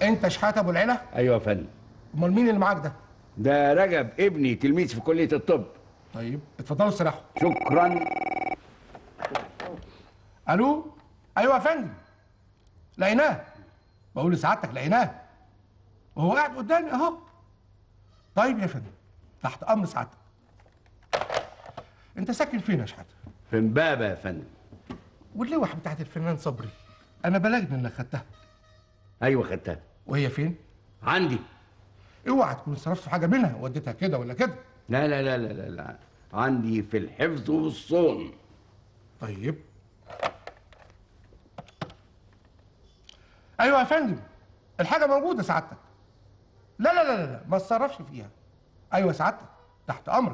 انت شحات ابو العلا ايوه يا فندم امال مين اللي معاك ده ده رجب ابني تلميذ في كليه الطب طيب اتفضلوا استراحوا شكرا الو ايوه يا فندم لقيناه بقول لسعادتك لقيناه وهو قاعد قدامي اهو طيب يا فندم تحت امر سعادتك انت ساكن فين يا شحاته في امبابه يا فندم واللوح بتاعت الفنان صبري انا بلغني انك خدتها ايوه خدتها وهي فين عندي اوعى تكون صرفت حاجه منها وديتها كده ولا كده لا لا لا لا لا, لا. عندي في الحفظ والصون طيب ايوه يا فندم الحاجه موجوده سعادتك لا لا لا لا, لا. ما تتصرفش فيها ايوه سعادتك تحت امرك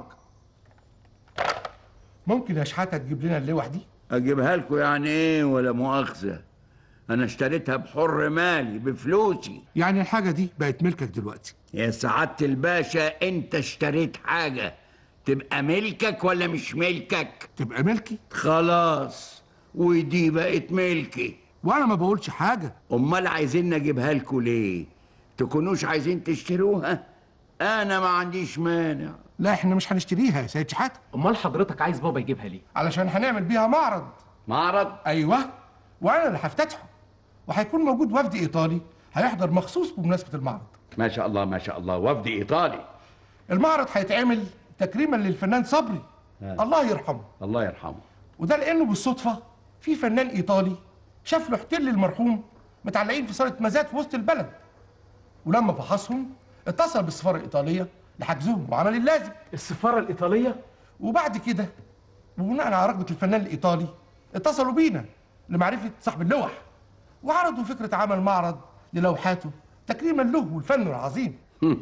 ممكن يا شحاته تجيب لنا اللوح دي اجيبها لكم يعني ايه ولا مؤاخذه انا اشتريتها بحر مالي بفلوسي يعني الحاجه دي بقت ملكك دلوقتي يا سعاده الباشا انت اشتريت حاجه تبقى ملكك ولا مش ملكك تبقى ملكي خلاص ودي بقت ملكي وانا ما بقولش حاجه امال عايزين اجيبها لكم ليه تكونوش عايزين تشتروها انا ما عنديش مانع لا احنا مش هنشتريها يا سيد شحاته امال حضرتك عايز بابا يجيبها ليه علشان هنعمل بيها معرض معرض ايوه وانا اللي هفتتحه وهيكون موجود وفد ايطالي هيحضر مخصوص بمناسبه المعرض ما شاء الله ما شاء الله وفد ايطالي المعرض هيتعمل تكريما للفنان صبري آه. الله يرحمه الله يرحمه وده لانه بالصدفه في فنان ايطالي شاف لوحتين للمرحوم متعلقين في صاله مزاد في وسط البلد ولما فحصهم اتصل بالسفاره الايطاليه لحجزهم وعمل اللازم السفاره الايطاليه وبعد كده وبناء على رغبه الفنان الايطالي اتصلوا بينا لمعرفه صاحب اللوح وعرضوا فكره عمل معرض للوحاته تكريما له والفن العظيم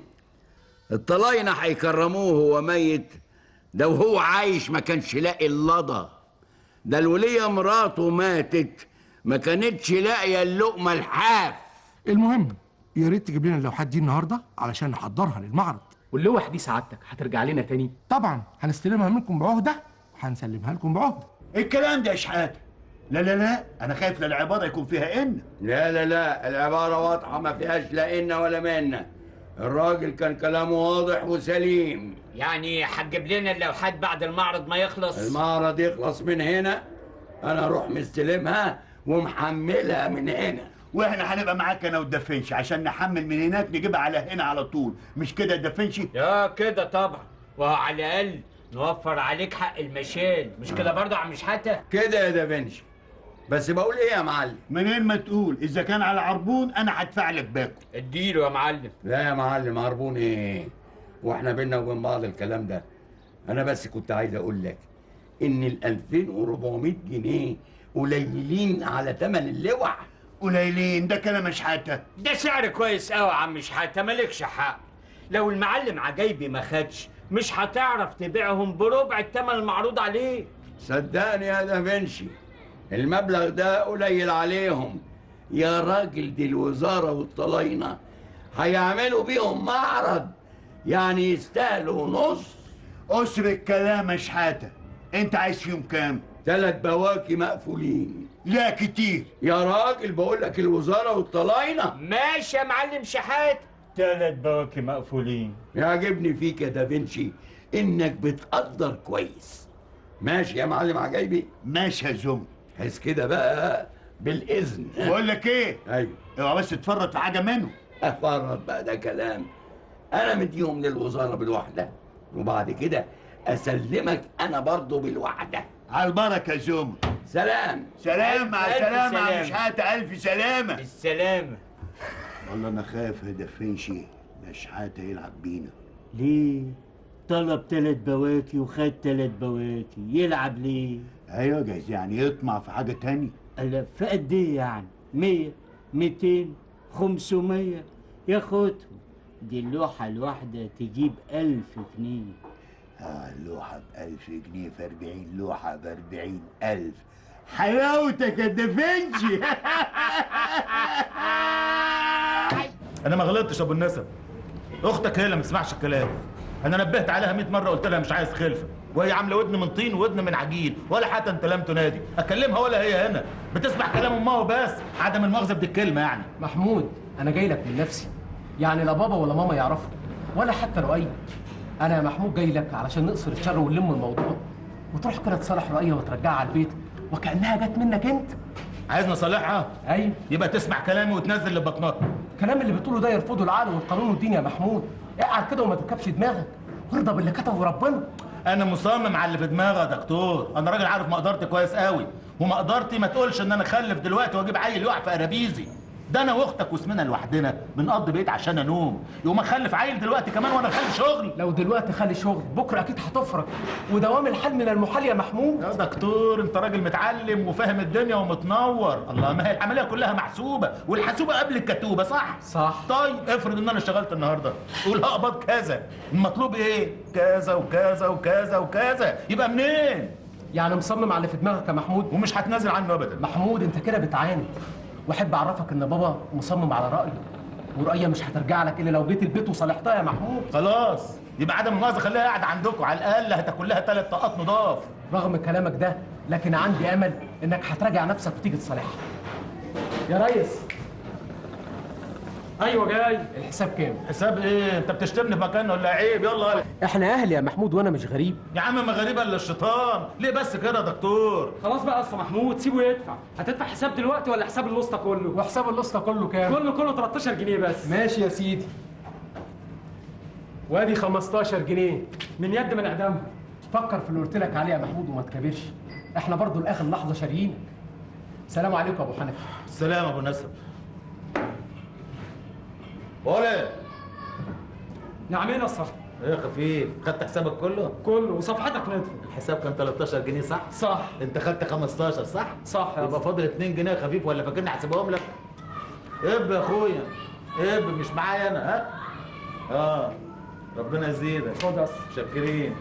الطلاينة هيكرموه وهو ميت ده وهو عايش ما كانش لاقي اللضا ده الولية مراته ماتت ما كانتش لاقية اللقمة الحاف المهم يا ريت تجيب لنا اللوحات دي النهارده علشان نحضرها للمعرض واللوح دي سعادتك هترجع لنا تاني طبعا هنستلمها منكم بعهده وهنسلمها لكم بعهده إيه الكلام ده يا شحاته لا لا لا انا خايف للعباره يكون فيها ان لا لا لا العبارة واضحة ما فيهاش لا إن ولا منا الراجل كان كلامه واضح وسليم يعني هتجيب لنا اللوحات بعد المعرض ما يخلص المعرض يخلص من هنا أنا أروح مستلمها ومحملها من هنا واحنا هنبقى معاك انا والدفنش عشان نحمل من هناك نجيبها على هنا على طول مش كده يا دفنشي يا كده طبعا وهو على الاقل نوفر عليك حق المشال مش كده برضه يا عم شحاته كده يا دافنشي بس بقول إيه يا معلم منين ما تقول اذا كان على عربون انا هدفع لك باكو اديله يا معلم لا يا معلم عربون ايه واحنا بينا وبين بعض الكلام ده انا بس كنت عايز اقول لك ان ال 2400 جنيه قليلين على تمن اللوح قليلين ده كلام شحاته ده سعر كويس قوي يا عم شحاته مالكش حق لو المعلم عجايبي ما خدش مش هتعرف تبيعهم بربع الثمن المعروض عليه صدقني يا دافنشي المبلغ ده قليل عليهم يا راجل دي الوزارة والطلاينة هيعملوا بيهم معرض يعني يستاهلوا نص اسر الكلام يا شحاته انت عايز فيهم كام ثلاث بواكي مقفولين لا كتير يا راجل بقول لك الوزارة والطلاينة ماشي يا معلم شحات ثلاث بواكي مقفولين يعجبني فيك يا دافنشي انك بتقدر كويس ماشي يا معلم عجايبي ماشي يا زوم حس كده بقى بالاذن بقول لك ايه ايوه اوعى بس تتفرط في حاجه منه افرط بقى ده كلام انا مديهم للوزاره بالوحده وبعد كده اسلمك انا برضو بالوحده على البركه يا زوم سلام سلام مع ألف السلامه يا عم سلامة. شحاته الف سلامه السلامه والله انا خايف يا دفنشي ده شحاته يلعب بينا ليه؟ طلب تلات بواكي وخد تلات بواكي يلعب ليه؟ ايوه جايز يعني يطمع في حاجه تاني قال في قد ايه يعني؟ مية ميتين خمسمية ياخدهم دي اللوحة الواحدة تجيب ألف جنيه آه اللوحة بألف جنيه في أربعين لوحة بأربعين ألف حلاوتك يا دافنشي انا ما غلطتش يا ابو النسب اختك هي اللي ما تسمعش الكلام انا نبهت عليها 100 مره قلت لها مش عايز خلفه وهي عامله ودن من طين وودن من عجين ولا حتى انت لم تنادي اكلمها ولا هي هنا بتسمع كلام امها وبس عدم المؤاخذه بالكلمه يعني محمود انا جاي لك من نفسي يعني لا بابا ولا ماما يعرفوا ولا حتى رؤية انا يا محمود جاي لك علشان نقصر الشر ونلم الموضوع وتروح كده تصالح رؤية وترجعها على البيت وكأنها جت منك انت عايزني اصالحها ايوه يبقى تسمع كلامي وتنزل اللي بطنك الكلام اللي بتقوله ده يرفضه العقل والقانون والدين يا محمود اقعد كده وما تركبش دماغك وارضى باللي كتبه ربنا انا مصمم على اللي في دماغي يا دكتور انا راجل عارف مقدرتي كويس قوي ومقدرتي ما تقولش ان انا اخلف دلوقتي واجيب عيل يقع في قرابيزي ده انا واختك واسمنا لوحدنا بنقضي بيت عشان انوم يقوم اخلف عيل دلوقتي كمان وانا اخلي شغل لو دلوقتي خلي شغل بكره اكيد هتفرج ودوام الحال من المحال يا محمود يا دكتور انت راجل متعلم وفاهم الدنيا ومتنور الله ما هي العمليه كلها محسوبه والحسوبه قبل الكتوبه صح صح. طيب افرض ان انا اشتغلت النهارده قول هقبض كذا المطلوب ايه كذا وكذا وكذا وكذا يبقى منين يعني مصمم على اللي في دماغك يا محمود ومش هتنازل عنه ابدا محمود انت كده بتعاند واحب اعرفك ان بابا مصمم على رايه ورؤية مش هترجع لك الا لو جيت البيت وصالحتها يا محمود خلاص يبقى عدم المؤاخذه خليها قاعده عندكم على الاقل هتاكل لها ثلاث طاقات نضاف رغم كلامك ده لكن عندي امل انك هتراجع نفسك وتيجي تصالحها يا ريس ايوه جاي الحساب كام حساب ايه انت بتشتمني في مكان ولا عيب يلا احنا اهل يا محمود وانا مش غريب يا عم ما غريبه الا الشيطان ليه بس كده يا دكتور خلاص بقى اصل محمود سيبه يدفع هتدفع حساب دلوقتي ولا حساب الوسطى كله وحساب القسط كله كام كله كله 13 جنيه بس ماشي يا سيدي وادي 15 جنيه من يد من اعدامها فكر في اللي قلت لك عليه يا محمود وما تكبرش احنا برضو لاخر لحظه شاريينك سلام عليكم يا ابو حنفي سلام ابو نسب ولا نعمين يا صاحبي ايه يا خفيف خدت حسابك كله كله وصفحتك ندفع الحساب كان 13 جنيه صح صح انت خدت 15 صح صح يا يبقى فاضل 2 جنيه يا خفيف ولا فاكرني هحسبهم لك اب يا اخويا اب مش معايا انا ها اه ربنا يزيدك خد يا شاكرين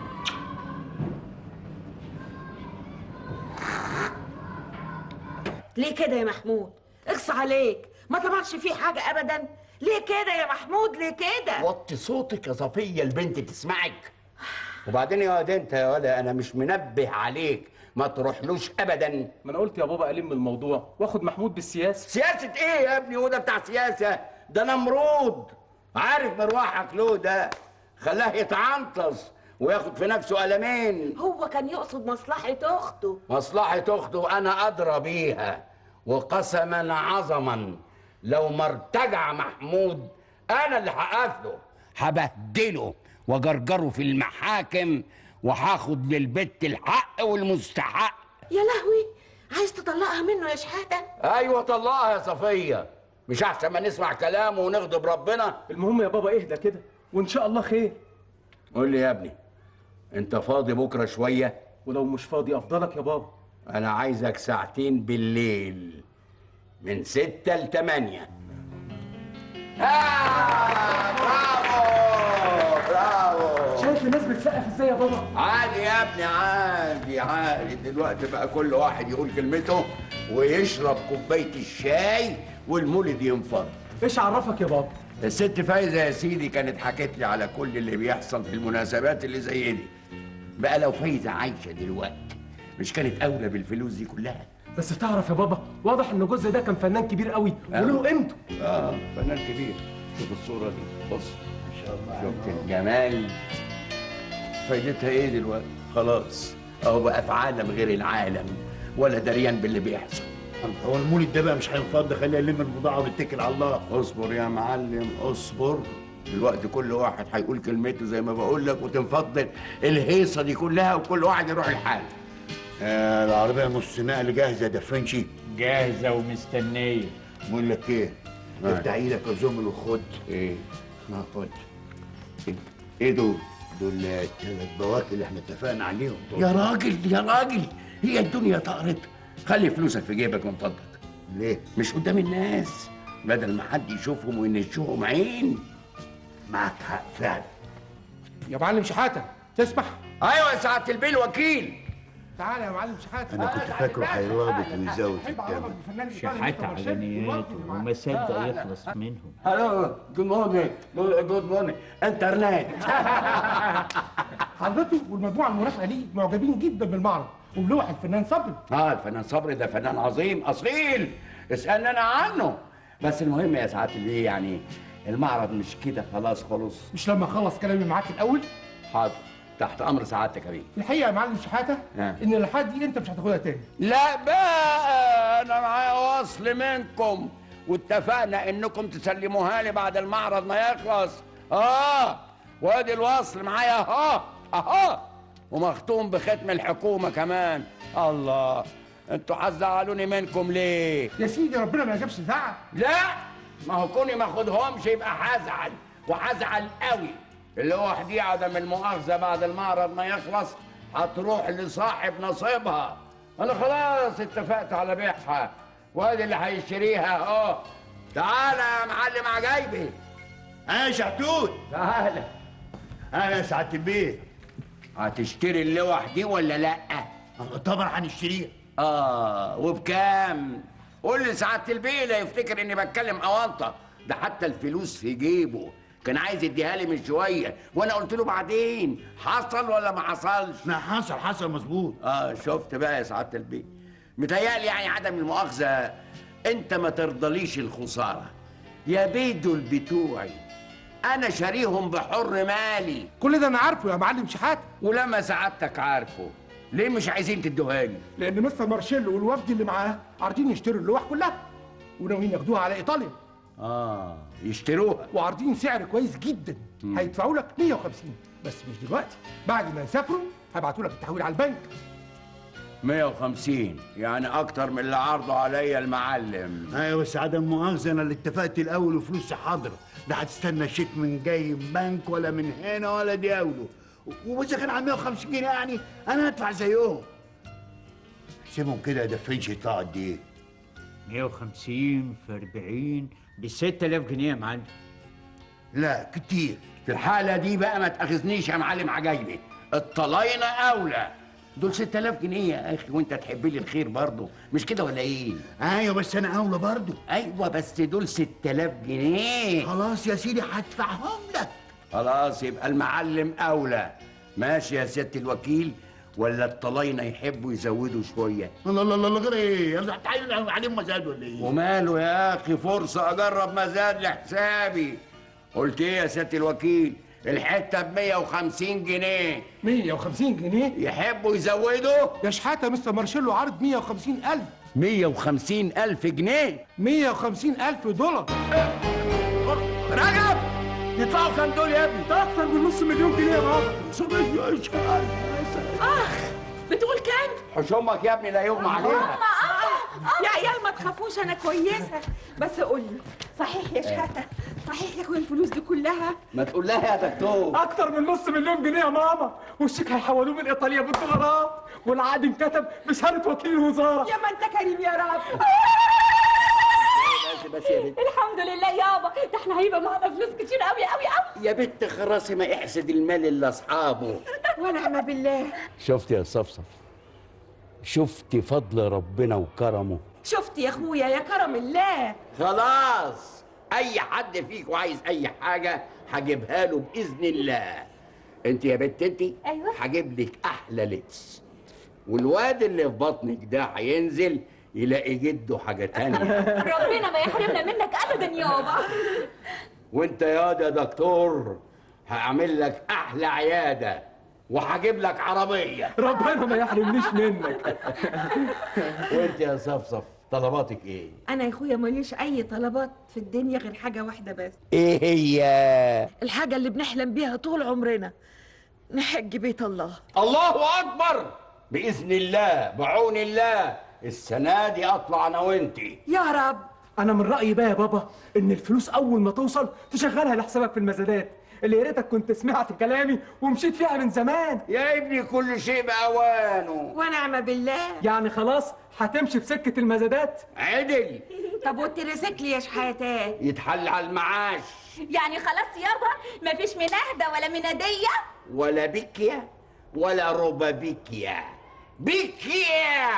ليه كده يا محمود اقصى عليك ما طبعش فيه حاجة أبدا ليه كده يا محمود ليه كده وطي صوتك يا صفية البنت تسمعك وبعدين يا واد انت يا ولا انا مش منبه عليك ما تروحلوش ابدا ما انا قلت يا بابا الم الموضوع واخد محمود بالسياسه سياسة ايه يا ابني هو ده بتاع سياسة ده نمرود عارف مروحك له ده خلاه يتعنطز وياخد في نفسه قلمين هو كان يقصد مصلحة أخته مصلحة أخته أنا أدرى بيها وقسما عظما لو ما ارتجع محمود أنا اللي هقفله هبهدله وجرجره في المحاكم وهاخد للبت الحق والمستحق يا لهوي عايز تطلقها منه يا شحاتة أيوة طلقها يا صفية مش أحسن ما نسمع كلامه ونغضب ربنا المهم يا بابا اهدى كده وان شاء الله خير قول لي يا ابني أنت فاضي بكرة شوية ولو مش فاضي افضلك يا بابا أنا عايزك ساعتين بالليل من ستة لتمانية آه برافو برافو شايف الناس بتسقف ازاي يا بابا عادي يا ابني عادي عادي دلوقتي بقى كل واحد يقول كلمته ويشرب كوباية الشاي والمولد ينفض ايش عرفك يا بابا الست فايزة يا سيدي كانت حكت لي على كل اللي بيحصل في المناسبات اللي زي دي بقى لو فايزة عايشة دلوقتي مش كانت أولى بالفلوس دي كلها بس تعرف يا بابا واضح ان جوزها ده كان فنان كبير قوي وله قيمته اه فنان كبير شوف الصورة دي بص ما شاء الله شفت الجمال فايدتها ايه دلوقتي خلاص اهو بقى في عالم غير العالم ولا دريان باللي بيحصل هو المولد ده بقى مش هينفض خلينا نلم البضاعه ونتكل على الله اصبر يا معلم اصبر دلوقتي كل واحد هيقول كلمته زي ما بقول لك وتنفضل الهيصه دي كلها وكل واحد يروح لحاله آه العربيه نص نقل جاهزه ده فرنشي جاهزة ومستنية بقول لك ايه آه. افتح ايدك يا زمل وخد ايه ما خد إيه- ايه دول دول الثلاث بواكي اللي احنا اتفقنا عليهم دول. يا راجل يا راجل هي الدنيا طارت خلي فلوسك في جيبك من فضلك ليه؟ مش قدام الناس بدل ما حد يشوفهم وينشوهم عين معك حق فعلا يا معلم شحاته تسمح ايوه يا سعاده البيه الوكيل تعالى يا معلم شحاته انا كنت فاكره هيرابط ويزود في أحب أعرفك الثمن بالفنان الإيطالي شحات مستر مارشيل على والوفد نياته اللي معاه. وما صدق يخلص منهم هلو جود مورنينج جود مورنينج انترنت حضرته والمجموعه المرافقه ليه معجبين جدا بالمعرض وبلوح الفنان صبري اه الفنان صبري ده فنان عظيم اصيل اسالني انا عنه بس المهم يا سعاده البيه يعني المعرض مش كده خلاص خلص مش لما اخلص كلامي معاك الاول حاضر تحت امر سعادتك يا بيه الحقيقه يا معلم شحاته نعم. ان الحاجات دي انت مش هتاخدها تاني لا بقى انا معايا وصل منكم واتفقنا انكم تسلموها لي بعد المعرض ما يخلص اه وادي الوصل معايا اهو اهو ومختوم بختم الحكومه كمان الله انتوا هتزعلوني منكم ليه يا سيدي ربنا ما يجيبش زعل لا ما هو كوني ما اخدهمش يبقى هزعل وهزعل قوي اللي هو دي عدم المؤاخذه بعد المعرض ما يخلص هتروح لصاحب نصيبها انا خلاص اتفقت على بيعها وادي اللي هيشتريها اهو تعالى يا معلم عجايبي اه يا شحتوت تعالى اه يا سعاده البيت هتشتري اللوح دي ولا لا طبعا هنشتريها اه وبكام قول لي سعاده البيه لا يفتكر اني بتكلم اونطه ده حتى الفلوس في جيبه كان عايز يديها لي من شويه وانا قلت له بعدين حصل ولا ما حصلش لا حصل حصل مظبوط اه شفت بقى يا سعاده البيه متهيألي يعني عدم المؤاخذه انت ما ترضليش الخساره يا بيه دول بتوعي انا شاريهم بحر مالي كل ده انا عارفه يا معلم شحاته ولما سعادتك عارفه ليه مش عايزين تدوها لي لان مستر مارشيل والوفد اللي معاه عارضين يشتروا اللوح كلها وناويين ياخدوها على ايطاليا اه يشتروها وعارضين سعر كويس جدا هيدفعوا لك 150 بس مش دلوقتي بعد ما يسافروا هيبعتوا لك التحويل على البنك 150 يعني اكتر من اللي عرضه عليا المعلم ايوه بس عدم مؤاخذه انا اللي اتفقت الاول وفلوسي حاضره لا هتستنى شيك من جاي من بنك ولا من هنا ولا دياوله واذا كان على 150 جنيه يعني انا هدفع زيهم سيبهم كده يا دفنش يطلعوا قد ايه 150 في 40 ب 6000 جنيه يا معلم لا كتير في الحالة دي بقى ما تاخذنيش يا معلم عجايبي الطلاينة أولى دول 6000 جنيه يا أخي وأنت تحب لي الخير برضه مش كده ولا إيه؟ ايوه بس انا اولى برضه أيوه بس دول 6000 جنيه خلاص يا سيدي هدفعهم لك خلاص يبقى المعلم أولى ماشي يا سيادة الوكيل ولا الطلاينة يحبوا يزودوا شوية الله الله الله غير ايه يلا تعالوا عليهم مزاد ولا ايه وماله يا أخي فرصة أجرب مزاد لحسابي قلت إيه يا سيادة الوكيل الحتة ب 150 جنيه 150 جنيه يحبوا يزودوا يا شحاته مستر مارشيلو عارض 150 ألف 150 ألف جنيه 150 ألف دولار رجب يطلعوا كام دول يا ابني؟ ده أكتر من نص مليون جنيه يا بابا اخ بتقول كام حش امك يا ابني لا يغمى عليها يا عيال ما تخافوش انا كويسه بس قول لي صحيح يا شحاته صحيح ياخد الفلوس دي كلها ما تقول لها يا دكتور اكتر من نص مليون جنيه يا ماما والشيك هيحولوه من ايطاليا بالدولارات والعقد انكتب بشهاده وكيل الوزاره يا ما انت كريم يا رب بس بس يا بنت الحمد لله يابا ده احنا هيبقى معانا فلوس كتير قوي قوي قوي يا بنت خراسي ما يحسد المال الا اصحابه ونعم بالله شفت يا صفصف شفت فضل ربنا وكرمه شفت يا اخويا يا كرم الله خلاص اي حد فيكم عايز اي حاجه هجيبها له باذن الله انت يا بنت انت أيوة. هجيب لك احلى لبس والواد اللي في بطنك ده هينزل يلاقي جده حاجه تانية ربنا ما يحرمنا منك ابدا يابا وانت يا ده دكتور هعمل لك احلى عياده وهجيب لك عربيه ربنا ما يحرمنيش منك وانت يا صفصف طلباتك ايه انا يا اخويا ماليش اي طلبات في الدنيا غير حاجه واحده بس ايه هي الحاجه اللي بنحلم بيها طول عمرنا نحج بيت الله الله اكبر باذن الله بعون الله السنه دي اطلع انا وانتي يا رب انا من رايي بقى يا بابا ان الفلوس اول ما توصل تشغلها لحسابك في المزادات اللي يا ريتك كنت سمعت كلامي ومشيت فيها من زمان يا ابني كل شيء باوانه ونعم بالله يعني خلاص هتمشي في سكه المزادات عدل طب والتريسيكل يا شحاتات يتحل على المعاش يعني خلاص يابا مفيش مناهده ولا مناديه ولا بكية ولا ربابيكيا بكيا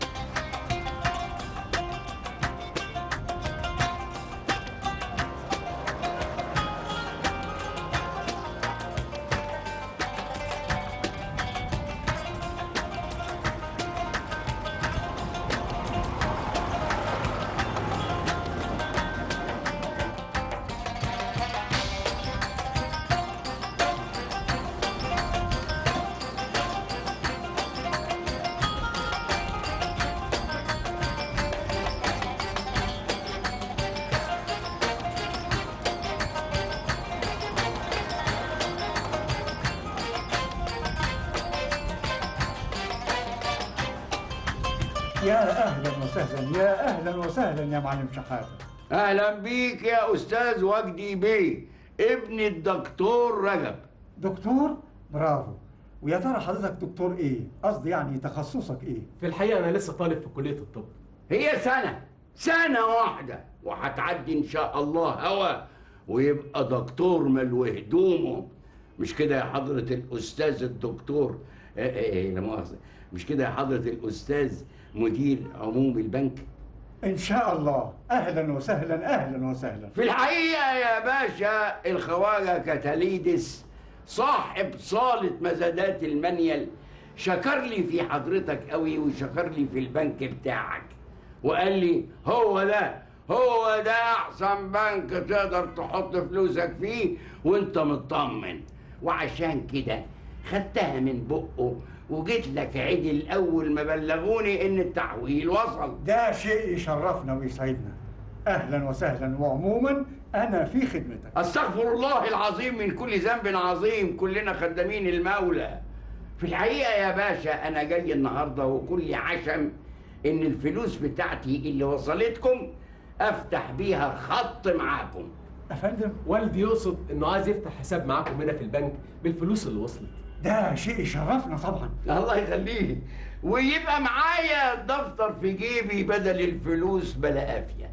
يا اهلا وسهلا يا اهلا وسهلا يا معلم شحاته اهلا بيك يا استاذ وجدي بيه ابن الدكتور رجب دكتور برافو ويا ترى حضرتك دكتور ايه قصدي يعني تخصصك ايه في الحقيقه انا لسه طالب في كليه الطب هي سنة سنة واحدة وهتعدي إن شاء الله هوا ويبقى دكتور ملو هدومه مش كده يا حضرة الأستاذ الدكتور إيه إيه إيه لا مؤاخذة مش كده يا حضرة الأستاذ مدير عموم البنك ان شاء الله اهلا وسهلا اهلا وسهلا في الحقيقة يا باشا الخواجة كتاليدس صاحب صالة مزادات المنيل شكر لي في حضرتك قوي وشكر لي في البنك بتاعك وقال لي هو ده هو ده احسن بنك تقدر تحط فلوسك فيه وانت مطمن وعشان كده خدتها من بقه وجيت لك عدل اول ما بلغوني ان التحويل وصل ده شيء يشرفنا ويسعدنا اهلا وسهلا وعموما انا في خدمتك استغفر الله العظيم من كل ذنب عظيم كلنا خدامين المولى في الحقيقة يا باشا أنا جاي النهاردة وكل عشم إن الفلوس بتاعتي اللي وصلتكم أفتح بيها خط معاكم افندم والدي يقصد انه عايز يفتح حساب معاكم هنا في البنك بالفلوس اللي وصلت ده شيء يشرفنا طبعا الله يخليه ويبقى معايا دفتر في جيبي بدل الفلوس بلا قافية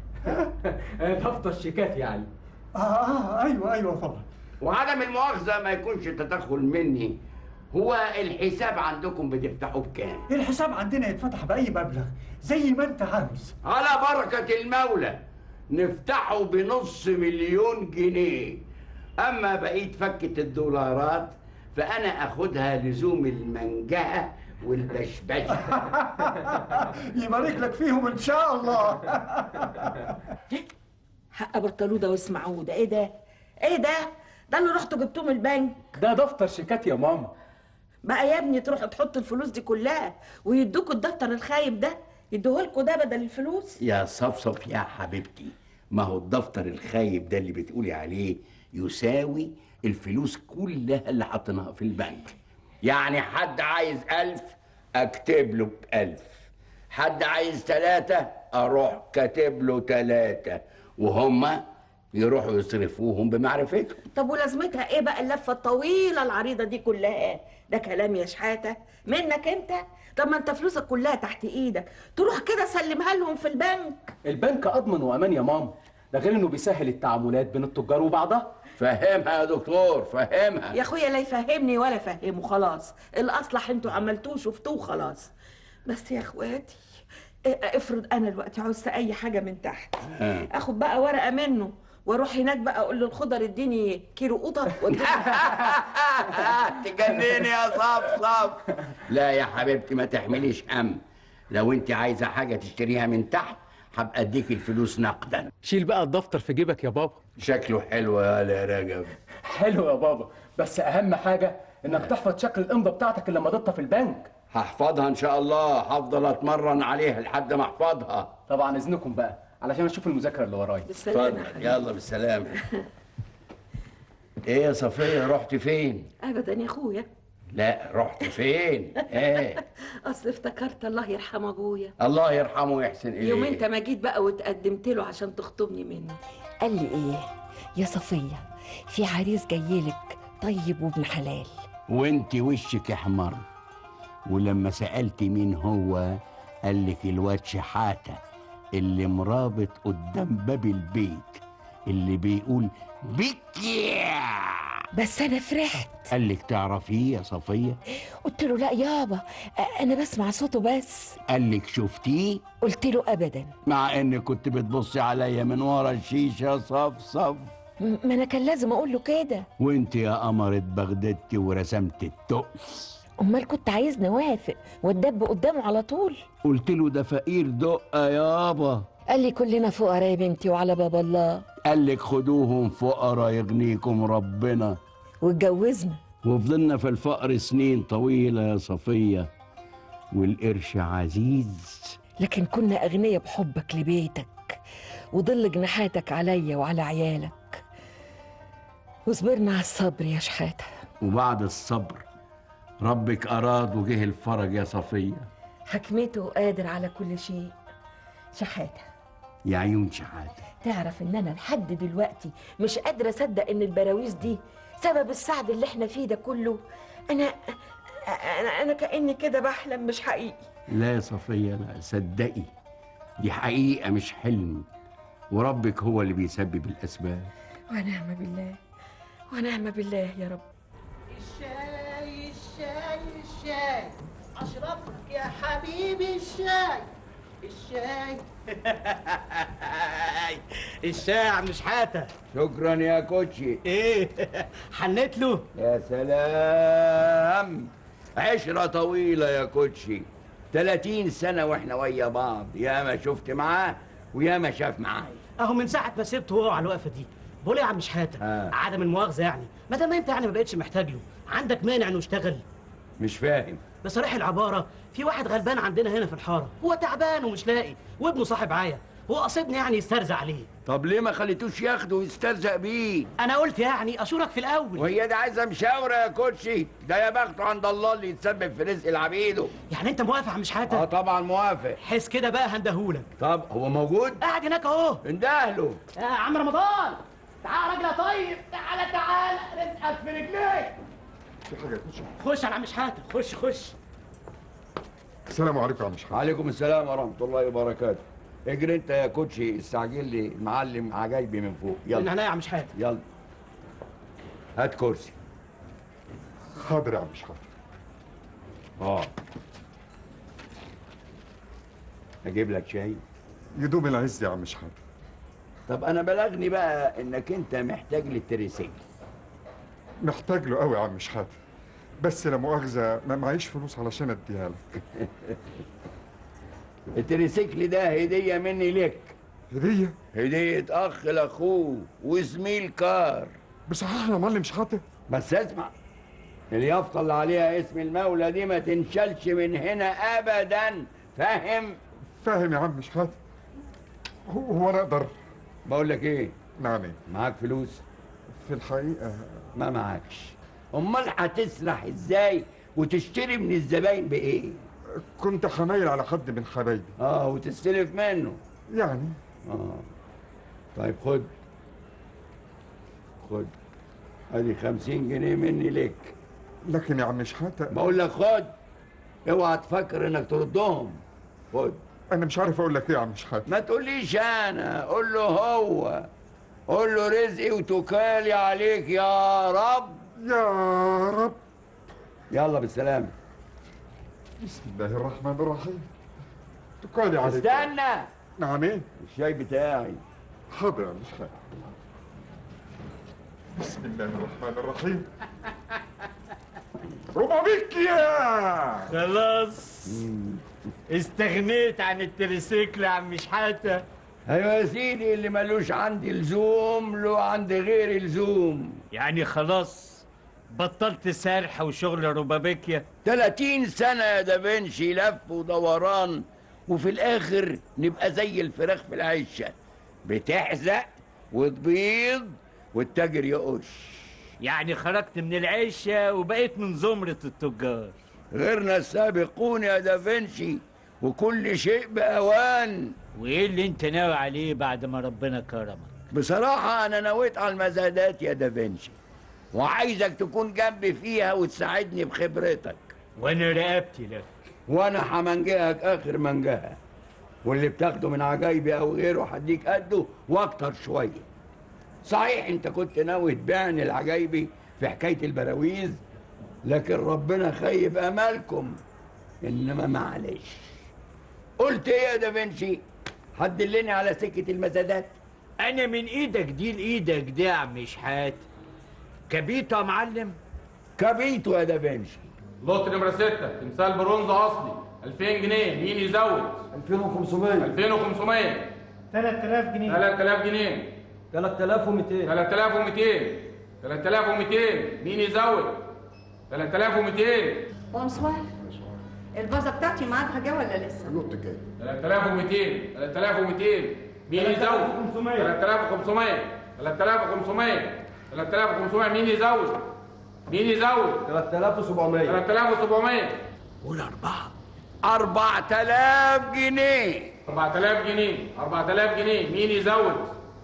دفتر شيكات يعني اه اه ايوه ايوه طبعا وعدم المؤاخذة ما يكونش تدخل مني هو الحساب عندكم بتفتحوه بكام؟ الحساب عندنا يتفتح باي مبلغ زي ما انت عاوز على بركة المولى نفتحه بنص مليون جنيه أما بقية فكة الدولارات فأنا أخدها لزوم المنجهة والبشبشة يبارك لك فيهم ان شاء الله حق برطلوده واسمعوده ايه ده ايه ده ده اللي رحتوا جبتوه من البنك ده دفتر شيكات يا ماما بقى يا ابني تروحوا تحطوا الفلوس دي كلها ويدوكوا الدفتر الخايب ده يدوهولكوا ده بدل الفلوس يا صفصف يا حبيبتي ما هو الدفتر الخايب ده اللي بتقولي عليه يساوي الفلوس كلها اللي حطيناها في البنك يعني حد عايز ألف أكتب له بألف حد عايز تلاتة أروح كاتب له تلاتة وهما يروحوا يصرفوهم بمعرفتهم طب ولازمتها ايه بقى اللفه الطويله العريضه دي كلها ده كلام يا شحاته منك انت طب ما انت فلوسك كلها تحت ايدك تروح كده سلمها لهم في البنك البنك اضمن وامان يا ماما ده غير انه بيسهل التعاملات بين التجار وبعضها فهمها يا دكتور فهمها يا اخويا لا يفهمني ولا فهمه خلاص الاصلح انتوا عملتوه شفتوه خلاص بس يا اخواتي إيه، افرض انا دلوقتي عاوزت اي حاجه من تحت آه. اخد بقى ورقه منه واروح هناك بقى اقول للخضر اديني كيلو قطط تجنني يا صفصف لا يا حبيبتي ما تحمليش هم لو انت عايزه حاجه تشتريها من تحت هبقى اديك الفلوس نقدا شيل بقى الدفتر في جيبك يا بابا شكله حلو يا رجب حلو يا بابا بس اهم حاجه انك تحفظ شكل الامضه بتاعتك اللي مضيتها في البنك هحفظها ان شاء الله هفضل اتمرن عليها لحد ما احفظها طبعا اذنكم بقى علشان اشوف المذاكره اللي ورايا بالسلامه اتفضل يلا بالسلامه ايه يا صفيه رحت فين ابدا يا اخويا لا رحت فين ايه اصل افتكرت الله يرحم ابويا الله يرحمه ويحسن اليه يوم انت ما جيت بقى وتقدمت له عشان تخطبني منه قال لي ايه يا صفية في عريس جايلك طيب وابن حلال وانت وشك احمر ولما سألت مين هو قال لك الواد شحاتة اللي مرابط قدام باب البيت اللي بيقول بكيا بس انا فرحت قال لك تعرفيه يا صفيه قلت له لا يابا أ- انا بسمع صوته بس قال لك شفتيه قلت له ابدا مع انك كنت بتبصي عليا من ورا الشيشه صف صف م- ما انا كان لازم اقول له كده وانت يا قمرة بغدادتي ورسمت التقس امال كنت عايزني اوافق واتدب قدامه على طول قلت له ده فقير دقه يابا قال لي كلنا فقراء يا بنتي وعلى باب الله قال لك خدوهم فقراء يغنيكم ربنا واتجوزنا وفضلنا في الفقر سنين طويلة يا صفية والقرش عزيز لكن كنا اغنياء بحبك لبيتك وظل جناحاتك عليا وعلى عيالك وصبرنا على الصبر يا شحاته وبعد الصبر ربك أراد وجه الفرج يا صفية حكمته قادر على كل شيء شحاته يا عيون شحاتة تعرف ان انا لحد دلوقتي مش قادره اصدق ان البراويز دي سبب السعد اللي احنا فيه ده كله انا انا انا كاني كده بحلم مش حقيقي لا يا صفية لا صدقي دي حقيقة مش حلم وربك هو اللي بيسبب الأسباب ونعم بالله ونعم بالله يا رب الشاي الشاي الشاي اشربك يا حبيبي الشاي الشاي الشاي يا عم شحاته شكرا يا كوتشي ايه حنيت له يا سلام عشرة طويلة يا كوتشي 30 سنة واحنا ويا بعض يا ما شفت معاه ويا ما شاف معايا اهو من ساعه ما سبته هو على الوقفه دي بقول إيه يا عم شحاته آه. عدم المؤاخذه يعني ما دام انت يعني ما بقتش محتاج له عندك مانع انه يشتغل مش فاهم بصريح العباره في واحد غلبان عندنا هنا في الحاره هو تعبان ومش لاقي وابنه صاحب عيا هو قصدني يعني يسترزق عليه طب ليه ما خليتوش ياخده ويسترزق بيه انا قلت يعني اشورك في الاول وهي دي عايزه مشاوره يا كوتشي ده يا بخته عند الله اللي يتسبب في رزق العبيده يعني انت موافق يا عم شحاته اه طبعا موافق حس كده بقى هندهولك طب هو موجود قاعد هناك اهو اندهله يا عم رمضان تعال يا راجل يا طيب تعالى تعالى رزقك في رجليك في حاجه يا كوتشي خش على عم شحاته خش خش السلام عليكم يا عم شحاته عليكم السلام ورحمه الله وبركاته اجري انت يا كوتشي استعجل لي المعلم عجايبي من فوق من يلا هنا يا عم شحاته يلا هات كرسي حاضر يا عم شحاته اه اجيب لك شاي يدوم العز يا عم شحاته طب انا بلغني بقى انك انت محتاج للتريسيكل محتاج له قوي يا عم شحاته بس لا مؤاخذه ما معيش فلوس علشان اديها لك التريسيكل ده هديه مني لك هديه هديه اخ لاخوه وزميل كار بصحيح يا معلم شحاته بس اسمع اليافطه اللي عليها اسم المولى دي ما تنشلش من هنا ابدا فاهم فاهم يا عم شحاته هو هو انا اقدر بقول لك ايه نعم إيه؟ معاك فلوس في الحقيقه ما معاكش امال هتسرح ازاي وتشتري من الزباين بايه كنت حمايل على حد من حبايبي اه وتستلف منه يعني اه طيب خد خد ادي خمسين جنيه مني لك لكن يا عم شحاته بقول لك خد اوعى تفكر انك تردهم خد انا مش عارف اقول لك ايه يا عم شحاته ما تقوليش انا قول له هو قول له رزقي وتكالي عليك يا رب يا رب يلا بالسلامه بسم الله الرحمن الرحيم تكالي عليك استنى نعم ايه الشاي بتاعي حاضر يا عم شحاته بسم الله الرحمن الرحيم ربابيك يا خلاص استغنيت عن التريسيكل يا عم شحاته ايوه يا سيدي اللي ملوش عندي لزوم له عند غيري لزوم يعني خلاص بطلت سرح وشغل ربابيكيا 30 سنة يا دافنشي لف ودوران وفي الآخر نبقى زي الفراخ في العشة بتحزق وتبيض والتاجر يقش يعني خرجت من العشة وبقيت من زمرة التجار غيرنا السابقون يا دافنشي وكل شيء بأوان وايه اللي انت ناوي عليه بعد ما ربنا كرمك بصراحة أنا نويت على المزادات يا دافنشي وعايزك تكون جنبي فيها وتساعدني بخبرتك وانا رقبتي لك وانا همنجهك اخر منجهه واللي بتاخده من عجايبي او غيره هديك قده واكتر شويه صحيح انت كنت ناوي تبيعني العجايبي في حكايه البراويز لكن ربنا خيب امالكم انما معلش قلت ايه يا دافنشي هتدلني على سكه المزادات انا من ايدك دي لايدك دي يا عم شحات كبيته يا معلم كبيته يا دافنشي لوت نمرة 6 تمثال برونز أصلي 2000 جنيه مين يزود؟ 2500 2500 3000 جنيه 3000 جنيه 3200 3200 3200 مين يزود؟ 3200 بونسوار الفازة بتاعتي معاك جا ولا لسه؟ النط جاي 3200 3200 مين يزود؟ 3500 3500 3500 مين يزود؟ مين يزود؟ 3700 3700 قول أربعة 4000 جنيه 4000 جنيه 4000 جنيه مين يزود؟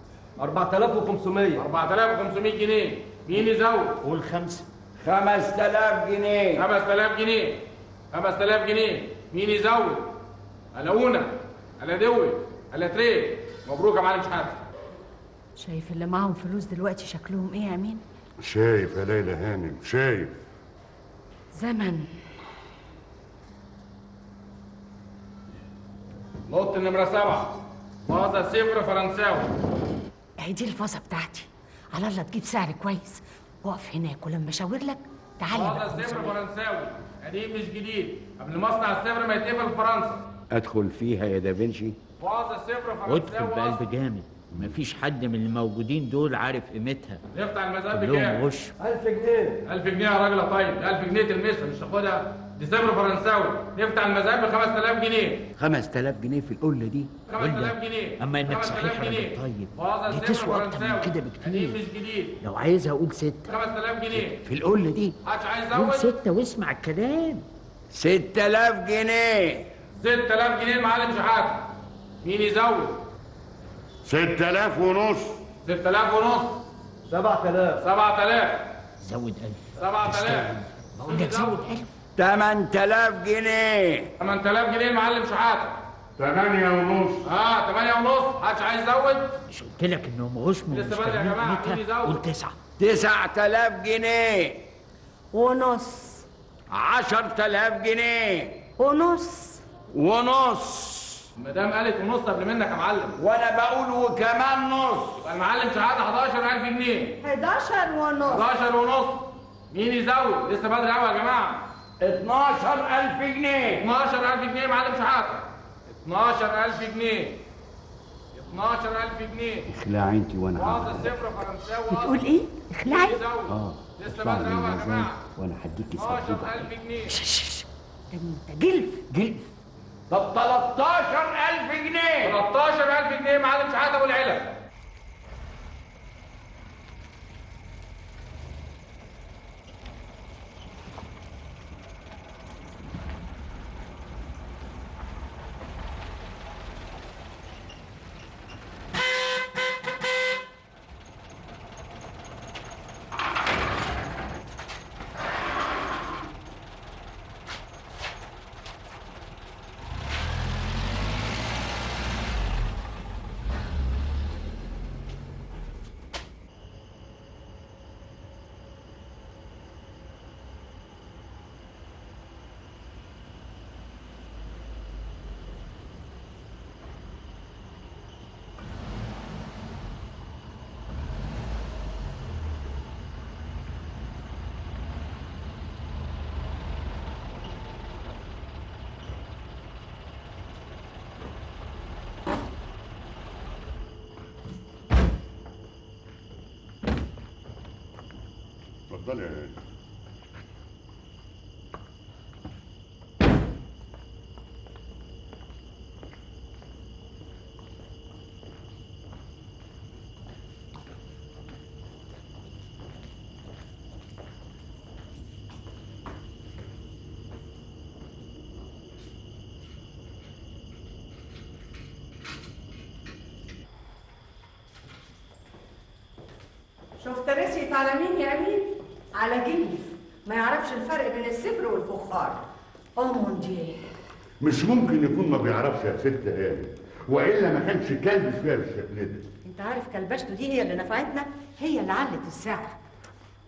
4500 4500 جنيه مين يزود؟ قول خمسة 5000 جنيه 5000 جنيه 5000 جنيه مين يزود؟ ألاونا ألا دوي ألا تري مبروك يا معلم شحاتة شايف اللي معاهم فلوس دلوقتي شكلهم ايه يا امين؟ شايف يا ليلى هانم شايف زمن نقطة نمرة سبعة فازة صفر فرنساوي اهي دي الفازة بتاعتي على الله تجيب سعر كويس واقف هناك ولما اشاور لك تعالى بقى فازة صفر 500. فرنساوي قديم مش جديد قبل مصنع الصفر ما يتقفل في فرنسا ادخل فيها يا دافنشي فازة صفر ادخل فرنساوي بقلب جامد مفيش حد من الموجودين دول عارف قيمتها نفتح المزاد كلهم بكام؟ غش 1000 جنيه 1000 جنيه يا راجل يا طيب 1000 جنيه تلمسها مش تاخدها دي صفر فرنساوي نفتح المزاد ب 5000 جنيه 5000 جنيه في القله دي 5000 جنيه اما انك 5000 صحيح جنيه. راجل طيب فازة دي صفر تسوى اكتر من فرنساوي. كده قديم بكتير مش جديد لو عايزها اقول ستة 5000 جنيه في القله دي محدش عايز قول يزود ستة واسمع الكلام 6000 جنيه 6000 جنيه المعلم شحاتة مين يزود؟ 6000 ونص 6000 ونص 7000 7000 زود ألف 7000 بقول لك زود ألف 8000 جنيه 8000 جنيه المعلم شحاتة 8 ونص اه 8 ونص محدش عايز يزود مش قلت لك انهم غشم لسه ومش بدري يا فاهمين جماعة، مين قيمتها يزود؟ قول تسعة 9000 جنيه ونص 10000 جنيه ونص ونص المدام قالت ونص قبل منك يا معلم وانا بقول وكمان نص يبقى المعلم شحاتة 11000 جنيه 11 ونص 11 ونص مين يزود؟ لسه بدري قوي يا جماعة 12000 جنيه 12000 جنيه معلم شحاتة 12000 جنيه 12000 جنيه اخلعي انت وانا فاصل صفر فرنساوي بتقول ايه؟ اخلعي يزود اه لسه اطلع بدري من قوي يا المزاد جماعة وانا هديكي سبوبه 12000 جنيه ده انت جلف جلف طب 13000 جنيه 13000 جنيه معلم شحاتة ابو العلب اتفضلي يا هانم شفت رسيت على مين يا امين؟ على جلف ما يعرفش الفرق بين الصفر والفخار او مون دييه مش ممكن يكون ما بيعرفش يا ست هانم والا ما كانش كلب فيها بالشكل ده انت عارف كلبشته دي هي اللي نفعتنا هي اللي علت السعر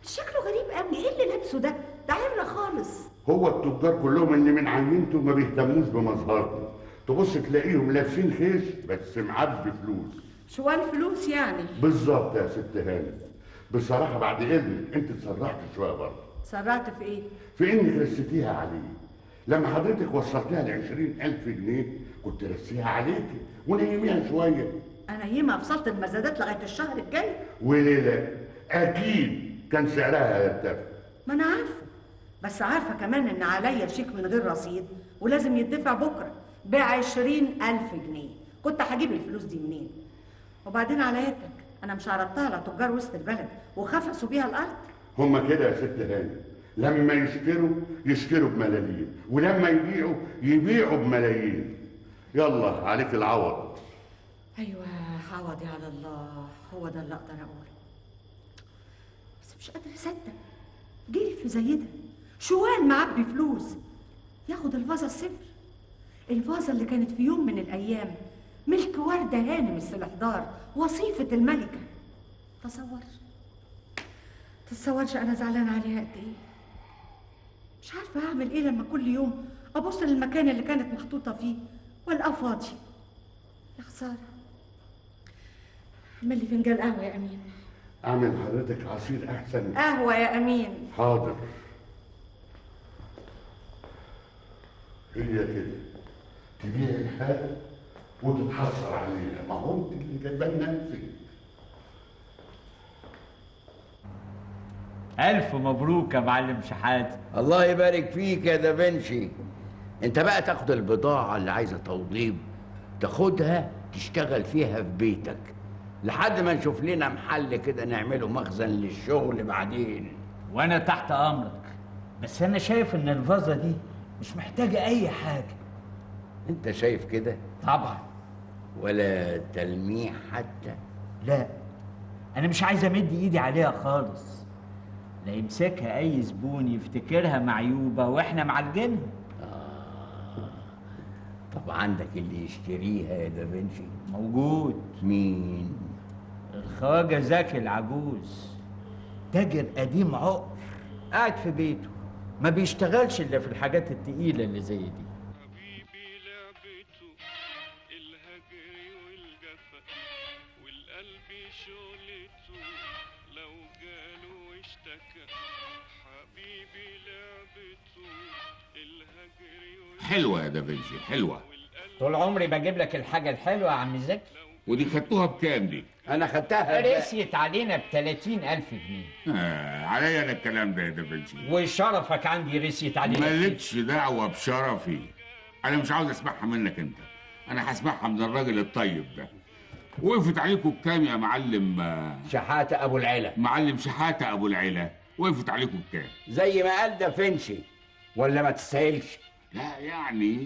شكله غريب قوي ايه اللي لابسه ده ده عرة خالص هو التجار كلهم اللي من عينته ما بيهتموش بمظهرهم تبص تلاقيهم لابسين خيش بس معبي فلوس شوال فلوس يعني بالظبط يا ست هاني بصراحه بعد اذنك انت اتسرعت شويه برضه سرعت في ايه في انك رستيها عليه لما حضرتك وصلتها ل 20000 جنيه كنت رسيها عليكي ونيميها شويه انا ياما فصلت المزادات لغايه الشهر الجاي وليه لا اكيد كان سعرها هيرتفع ما انا عارفه بس عارفه كمان ان عليا شيك من غير رصيد ولازم يدفع بكره بعشرين ألف جنيه كنت هجيب الفلوس دي منين وبعدين على يدك انا مش عرضتها لتجار وسط البلد وخفسوا بيها الارض هما كده يا ست هاني لما يشتروا يشتروا بملاليم ولما يبيعوا يبيعوا بملايين يلا عليك العوض ايوه عوضي على الله هو ده اللي اقدر اقوله بس مش قادره اصدق جري في زي ده شوال معبي فلوس ياخد الفازه الصفر الفازه اللي كانت في يوم من الايام ملك ورده هانم السلحدار وصيفه الملكه تصور تتصورش انا زعلانه عليها قد ايه مش عارفه اعمل ايه لما كل يوم ابص للمكان اللي كانت محطوطه فيه والقاه فاضي يا خساره اعمل لي فنجان قهوه يا امين اعمل حضرتك عصير احسن قهوه يا امين حاضر هي كده تبيع الحاجة وتتحسر عليها ما هو انت اللي جايبه لنا نفسك ألف مبروك يا معلم شحاتة الله يبارك فيك يا دافنشي انت بقى تاخد البضاعة اللي عايزة توضيب تاخدها تشتغل فيها في بيتك لحد ما نشوف لنا محل كده نعمله مخزن للشغل بعدين وأنا تحت أمرك بس أنا شايف إن الفازة دي مش محتاجة أي حاجة انت شايف كده طبعا ولا تلميح حتى لا أنا مش عايز أمد إيدي عليها خالص لا يمسكها أي زبون يفتكرها معيوبة وإحنا معالجينها طب عندك اللي يشتريها يا دافنشي موجود مين الخواجة زكي العجوز تاجر قديم عقر قاعد في بيته ما بيشتغلش إلا في الحاجات التقيلة اللي زي دي حلوة يا دافنشي حلوة طول عمري بجيب لك الحاجة الحلوة يا عم زكي ودي خدتوها بكام دي؟ أنا خدتها رسيت علينا ب 30000 جنيه آه عليا أنا الكلام ده يا دافنشي وشرفك عندي رسيت علينا مالكش دعوة بشرفي أنا مش عاوز أسمعها منك أنت أنا هسمعها من الراجل الطيب ده وقفت عليكم بكام يا معلم آه، شحاتة أبو العلا معلم شحاتة أبو العلا وقفت عليكم بكام؟ زي ما قال دافنشي ولا ما تستاهلش لا يعني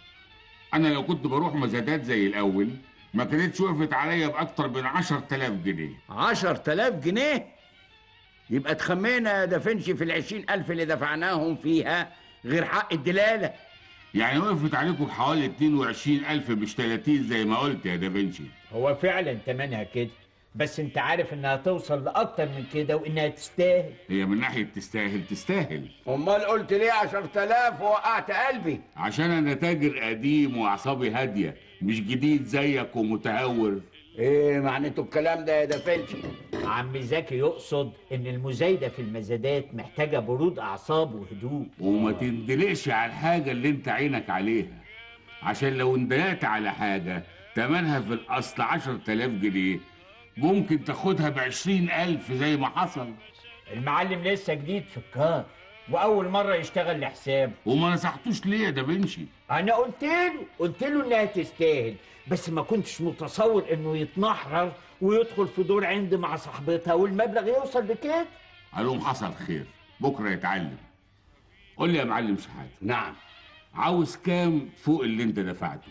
أنا لو كنت بروح مزادات زي الأول ما كانتش وقفت عليا بأكتر من 10000 جنيه 10000 جنيه يبقى تخمينا يا دافنشي في العشرين ألف اللي دفعناهم فيها غير حق الدلالة يعني وقفت عليكم بحوالي 22000 مش 30 زي ما قلت يا دافنشي هو فعلا تمنها كده بس انت عارف انها توصل لاكتر من كده وانها تستاهل هي من ناحية تستاهل تستاهل أمال قلت ليه 10000 ووقعت قلبي عشان أنا تاجر قديم وأعصابي هادية مش جديد زيك ومتهور إيه معناته الكلام ده يا دافنشي عم زكي يقصد ان المزايدة في المزادات محتاجة برود اعصاب وهدوء وما تندلقش على الحاجة اللي انت عينك عليها عشان لو اندلقت على حاجة تمنها في الأصل 10000 جنيه ممكن تاخدها بعشرين ألف زي ما حصل المعلم لسه جديد في الكار واول مرة يشتغل لحسابه وما نصحتوش ليه يا دافنشي انا قلت له قلت له انها تستاهل بس ما كنتش متصور انه يتنحرر ويدخل في دور عند مع صاحبتها والمبلغ يوصل لكده قالهم حصل خير بكرة يتعلم قول لي يا معلم شحاتة نعم عاوز كام فوق اللي انت دفعته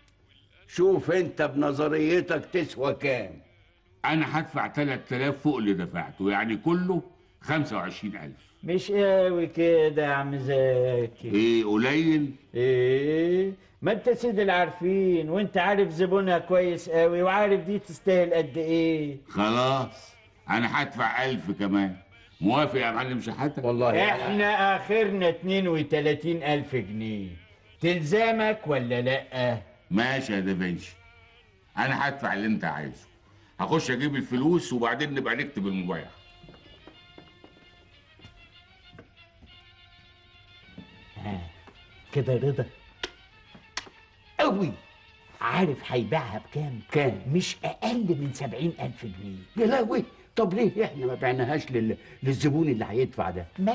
شوف انت بنظريتك تسوى كام انا هدفع 3000 فوق اللي دفعته يعني كله 25000 مش قوي كده يا عم زكي ايه قليل ايه ما انت سيد العارفين وانت عارف زبونها كويس قوي وعارف دي تستاهل قد ايه خلاص انا هدفع 1000 كمان موافق يا معلم شحاته والله احنا اخرنا 32 الف جنيه تلزمك ولا لا ماشي يا دافنشي انا هدفع اللي انت عايزه هخش اجيب الفلوس وبعدين نبقى نكتب المبايع كده رضا قوي عارف هيبيعها بكام كام مش اقل من سبعين الف جنيه يا لهوي طب ليه احنا ما بعناهاش لل... للزبون اللي هيدفع ده ما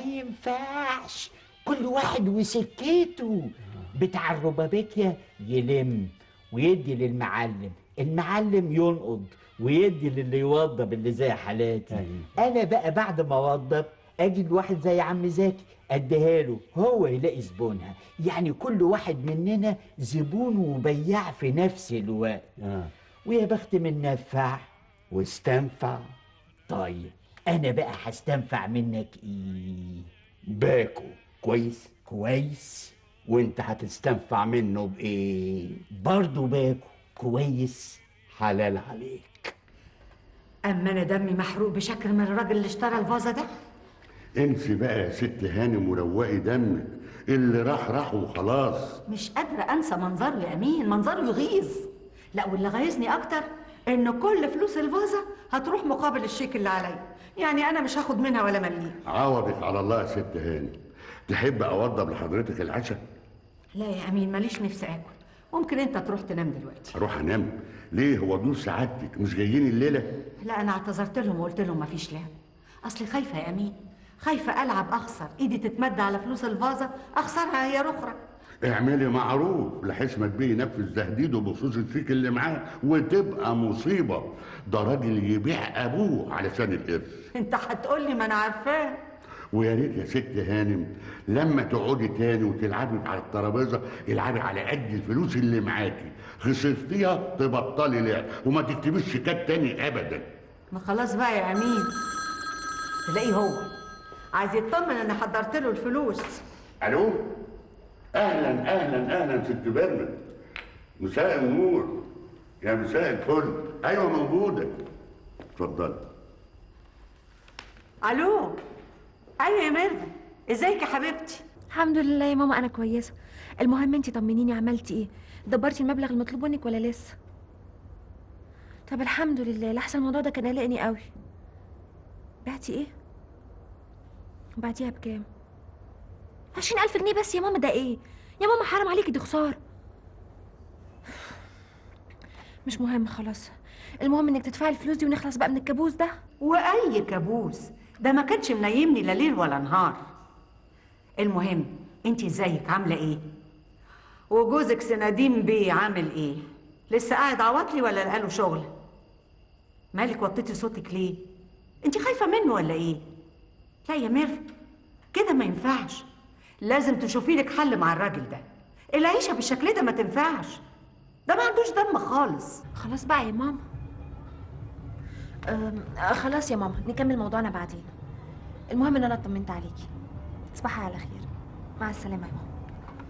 ينفعش كل واحد وسكته بتاع الربابيكيا يلم ويدي للمعلم المعلم ينقض ويدي للي يوضب اللي زي حالاتي انا بقى بعد ما اوضب اجي لواحد زي عم زكي اديها له هو يلاقي زبونها يعني كل واحد مننا زبون وبياع في نفس الوقت آه. ويا بخت من نفع واستنفع طيب انا بقى هستنفع منك ايه باكو كويس كويس وانت هتستنفع منه بايه برضه باكو كويس حلال عليك اما انا دمي محروق بشكل من الراجل اللي اشترى الفازه ده انسي بقى يا ست هانم وروقي دمك اللي راح راح وخلاص مش قادره انسى منظره يا امين منظره يغيظ لا واللي غيظني اكتر ان كل فلوس الفازه هتروح مقابل الشيك اللي عليا يعني انا مش هاخد منها ولا مليم عوضك على الله يا ست هانم تحب اوضب لحضرتك العشاء لا يا امين ماليش نفسي اكل ممكن انت تروح تنام دلوقتي اروح انام ليه هو دول سعادتك مش جايين الليله لا انا اعتذرت لهم وقلت لهم مفيش لعب اصلي خايفه يا امين خايفه العب اخسر ايدي تتمد على فلوس الفازه اخسرها هي اخرى اعملي معروف لحسمة بيه ينفذ تهديده بخصوص الشيك اللي معاه وتبقى مصيبة ده راجل يبيع أبوه علشان القرش انت هتقول لي ما انا عارفاه ويا ريت يا ست هانم لما تقعدي تاني وتلعبي على الترابيزه العبي على قد الفلوس اللي معاكي خسرتيها تبطلي لعب وما تكتبيش شيكات تاني ابدا ما خلاص بقى يا امين تلاقيه هو عايز يطمن ان حضرت له الفلوس الو اهلا اهلا اهلا ست برنت مساء النور يا مساء الفل ايوه موجوده اتفضلي الو ايوه يا ميرفت ازيك يا حبيبتي الحمد لله يا ماما انا كويسه المهم انت طمنيني عملتي ايه دبرتي المبلغ المطلوب منك ولا لسه طب الحمد لله لحسن الموضوع ده كان قلقني قوي بعتي ايه وبعتيها بكام عشرين ألف جنيه بس يا ماما ده ايه يا ماما حرام عليكي دي خسارة مش مهم خلاص المهم انك تدفعي الفلوس دي ونخلص بقى من الكابوس ده واي كابوس ده ما كانش منيمني لا ليل ولا نهار المهم انت ازيك عامله ايه وجوزك سنادين بيه عامل ايه لسه قاعد عواطلي ولا لقاله شغل مالك وطيتي صوتك ليه انت خايفه منه ولا ايه لا يا ميرفت كده ما ينفعش لازم تشوفي لك حل مع الراجل ده العيشه بالشكل ده ما تنفعش ده ما عندوش دم خالص خلاص بقى يا ماما أم، آه، خلاص يا ماما نكمل موضوعنا بعدين المهم ان انا اطمنت عليكي تصبحي على خير مع السلامه يا ماما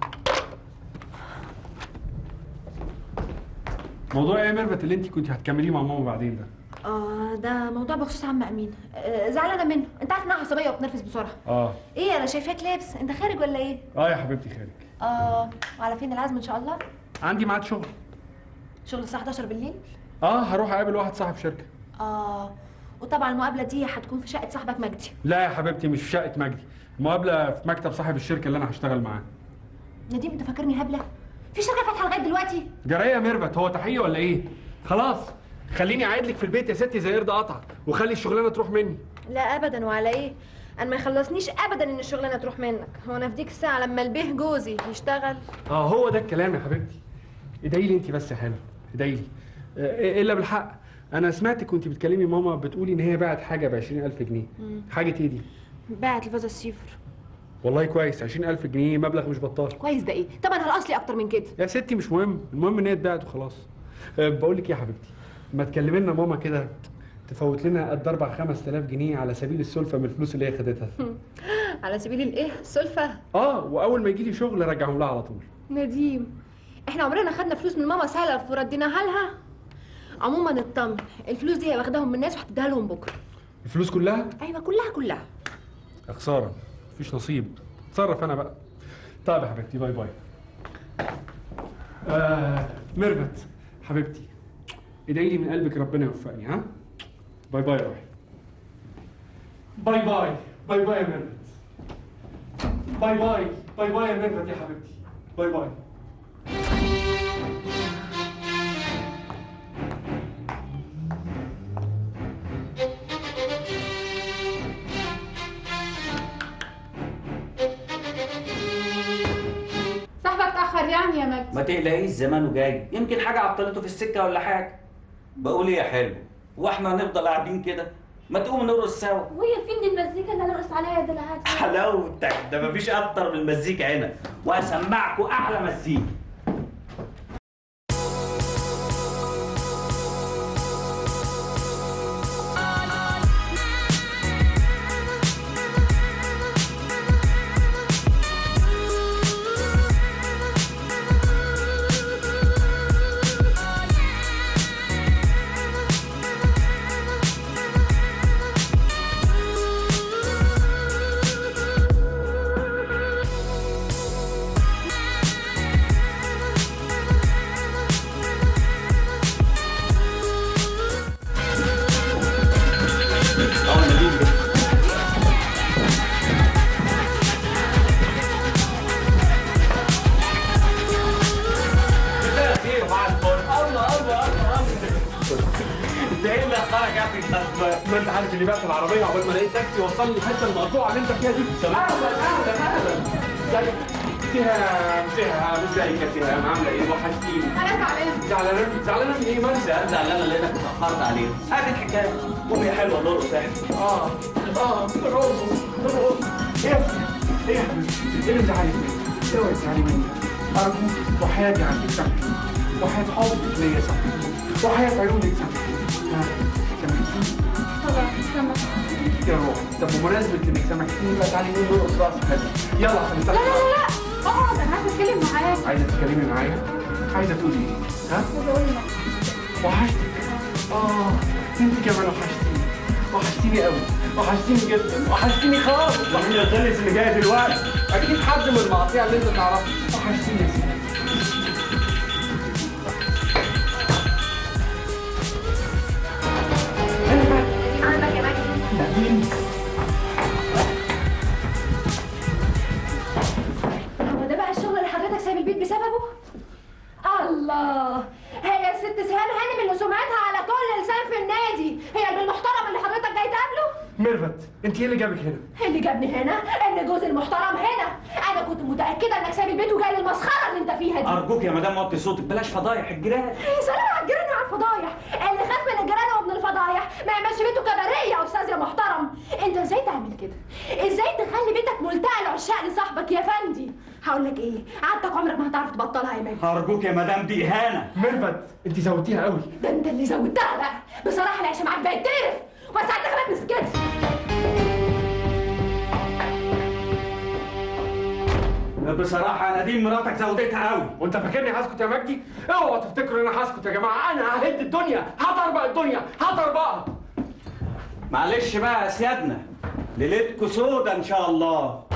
موضوع ايه يا ميرفت اللي انت كنت هتكمليه مع ماما بعدين ده اه ده موضوع بخصوص عم امين آه زعلانه منه انت عارف انها عصبيه وبتنرفز بسرعه اه ايه انا شايفاك لابس انت خارج ولا ايه اه يا حبيبتي خارج اه وعلى فين العزم ان شاء الله عندي ميعاد شغل شغل الساعه 11 بالليل اه هروح اقابل واحد صاحب شركه اه وطبعا المقابله دي هتكون في شقه صاحبك مجدي لا يا حبيبتي مش في شقه مجدي المقابله في مكتب صاحب الشركه اللي انا هشتغل معاه نديم انت فاكرني هبله في شركه فاتحه لغايه دلوقتي جرايه يا ميرفت هو تحيه ولا ايه خلاص خليني قاعد لك في البيت يا ستي زي قرد قطع وخلي الشغلانه تروح مني لا ابدا وعلى ايه انا ما يخلصنيش ابدا ان الشغلانه تروح منك هو انا في ديك الساعه لما البيه جوزي يشتغل اه هو ده الكلام يا حبيبتي ادعي لي انت بس يا حلو ادعي لي آه، الا بالحق انا سمعتك وانت بتكلمي ماما بتقولي ان هي باعت حاجه ب 20000 جنيه مم. حاجه ايه دي باعت الفازه الصفر والله كويس 20000 جنيه مبلغ مش بطال كويس ده ايه طبعا الاصلي اكتر من كده يا ستي مش مهم المهم ان هي اتباعت وخلاص أه بقول لك ايه يا حبيبتي ما تكلمي لنا ماما كده تفوت لنا قد 4 5000 جنيه على سبيل السلفه من الفلوس اللي هي خدتها على سبيل الايه السلفه اه واول ما يجي لي شغل ارجعهم لها على طول نديم احنا عمرنا خدنا فلوس من ماما سلف ورديناها لها عموما اطمن الفلوس دي هي واخداهم من الناس وهتديها لهم بكره الفلوس كلها ايوه كلها كلها يا خساره مفيش نصيب اتصرف انا بقى طيب يا حبيبتي باي باي آه ميرفت حبيبتي ادعي لي من قلبك ربنا يوفقني ها باي باي يا روحي باي باي باي باي يا ميرفت باي باي باي باي يا ميرفت يا حبيبتي باي باي صاحبك اتأخر يعني يا مجدي ما تقلقيش زمانه جاي يمكن حاجه عطلته في السكه ولا حاجه بقول ايه يا حلو واحنا هنفضل قاعدين كده ما تقوم نرقص سوا وهي فين دي المزيكا اللي هنرقص عليها يا دلعات حلاوتك ده مفيش اكتر من المزيكا هنا وهسمعكوا احلى مزيكا خير بعد الله الله الله انت ايه اللي اخرك يا اخي ما انت عارف اللي بقى في العربيه عقبال ما لقيت تاكسي وصلني الحته المقطوعه اللي انت فيها دي اهلا اهلا اهلا ازيك سهام سهام ازيك يا سهام عامله ايه وحشتيني انا زعلانه زعلانه زعلانه من ايه مالك زعلانه لانك اتاخرت عليها هذه الحكايه قوم يا حلوه نرقص احنا اه اه رقص رقص ايه يا سهام؟ ايه يا حبيبتي ايه اللي مزعلك مني اوعي تزعلي مني ارجوك وحياتي عندك سامحيني وحياة حبك ليا سامحيني وحياة عيونك سامحيني ها سامحيني خلاص سامح يا روح طب بمناسبة انك سامحتيني بقى تعالي نقوم نرقص رقص حلو يلا عشان لا لا لا لا اقعد انا عايزه اتكلم معاك عايزة تتكلمي معايا؟ عايزة تقولي ايه؟ ها؟ عايزه اقول لك وحشتك اه انت كمان وحشتيني وحشتيني قوي وحشتيني جدا وحشتيني خالص ومين الغلس اللي جاي دلوقتي اكيد حد من المقاطيع اللي انت تعرفها وحشتيني يا سيدي عندك يا مجدي مين؟ هو ده بقى الشغل اللي حضرتك سايب البيت بسببه؟ الله هي الست سهام هانم اللي سمعتها على كل لسان في النادي هي البنت المحترم اللي حضرتك جاي تقابله؟ ميرفت انت ايه اللي جابك هنا؟ اللي جابني هنا ان جوزي المحترم هنا انا كنت متاكده انك سايب البيت وجاي للمسخره اللي انت فيها دي ارجوك يا مدام وطي صوتك بلاش فضايح الجيران يا سلام على الجيران وعلى الفضايح اللي خاف من الجيران وابن الفضايح ما يعملش بيته كباريه يا استاذ يا محترم انت ازاي تعمل كده ازاي تخلي بيتك ملتقى العشاق لصاحبك يا فندي هقول لك ايه عادتك عمرك ما هتعرف تبطلها يا مجدي ارجوك يا مدام دي اهانه ميرفت انت زودتيها قوي ده انت اللي زودتها بقى بصراحه العيشه معاك بقت تقرف وساعتها كمان مسكتش بصراحه انا دي مراتك زودتها قوي وانت فاكرني هسكت يا مجدي؟ اوعوا تفتكروا ان انا هسكت يا جماعه انا ههد الدنيا هطربق الدنيا هطربقها معلش بقى يا سيادنا ليلتكوا سودا ان شاء الله